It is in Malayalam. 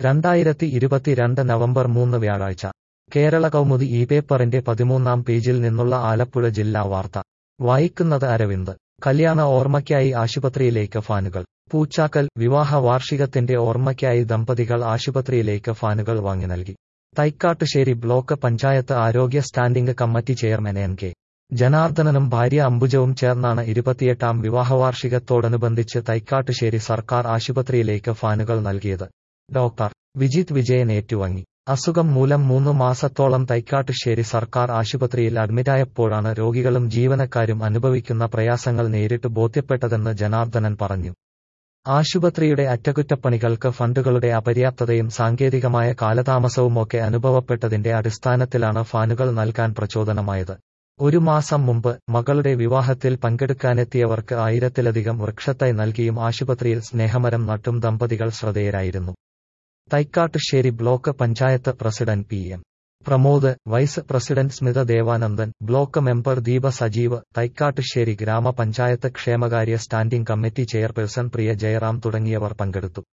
രണ്ടായിരത്തി ഇരുപത്തിരണ്ട് നവംബർ മൂന്ന് വ്യാഴാഴ്ച കേരള കൗമുദി ഈ പേപ്പറിന്റെ പതിമൂന്നാം പേജിൽ നിന്നുള്ള ആലപ്പുഴ ജില്ലാ വാർത്ത വായിക്കുന്നത് അരവിന്ദ് കല്യാണ ഓർമ്മയ്ക്കായി ആശുപത്രിയിലേക്ക് ഫാനുകൾ പൂച്ചാക്കൽ വിവാഹ വാർഷികത്തിന്റെ ഓർമ്മയ്ക്കായി ദമ്പതികൾ ആശുപത്രിയിലേക്ക് ഫാനുകൾ വാങ്ങി നൽകി തൈക്കാട്ടുശ്ശേരി ബ്ലോക്ക് പഞ്ചായത്ത് ആരോഗ്യ standing committee chairman N K ജനാർദ്ദനനും ഭാര്യ അംബുജവും ചേർന്നാണ് ഇരുപത്തിയെട്ടാം വിവാഹവാർഷികത്തോടനുബന്ധിച്ച് തൈക്കാട്ടുശ്ശേരി സർക്കാർ ആശുപത്രിയിലേക്ക് ഫാനുകൾ നൽകിയത് ഡോക്ടർ വിജിത് വിജയൻ ഏറ്റുവാങ്ങി അസുഖം മൂലം മൂന്ന് മാസത്തോളം തൈക്കാട്ടുശ്ശേരി സർക്കാർ ആശുപത്രിയിൽ അഡ്മിറ്റായപ്പോഴാണ് രോഗികളും ജീവനക്കാരും അനുഭവിക്കുന്ന പ്രയാസങ്ങൾ നേരിട്ട് ബോധ്യപ്പെട്ടതെന്ന് ജനാർദ്ദനൻ പറഞ്ഞു ആശുപത്രിയുടെ അറ്റകുറ്റപ്പണികൾക്ക് ഫണ്ടുകളുടെ അപര്യാപ്തതയും സാങ്കേതികമായ കാലതാമസവുമൊക്കെ അനുഭവപ്പെട്ടതിന്റെ അടിസ്ഥാനത്തിലാണ് ഫാനുകൾ നൽകാൻ പ്രചോദനമായത് ഒരു മാസം മുമ്പ് മകളുടെ വിവാഹത്തിൽ പങ്കെടുക്കാനെത്തിയവർക്ക് ആയിരത്തിലധികം വൃക്ഷത്തൈ നൽകിയും ആശുപത്രിയിൽ സ്നേഹമരം നട്ടും ദമ്പതികൾ ശ്രദ്ധേയരായിരുന്നു Thycattussery block panchayat president P M Pramod vice president Smitha Devanandan block member Deepa Sajeev Thycattussery ഗ്രാമപഞ്ചായത്ത് ക്ഷേമകാര്യ standing committee chairperson Priya Jayaram തുടങ്ങിയവർ പങ്കെടുത്തു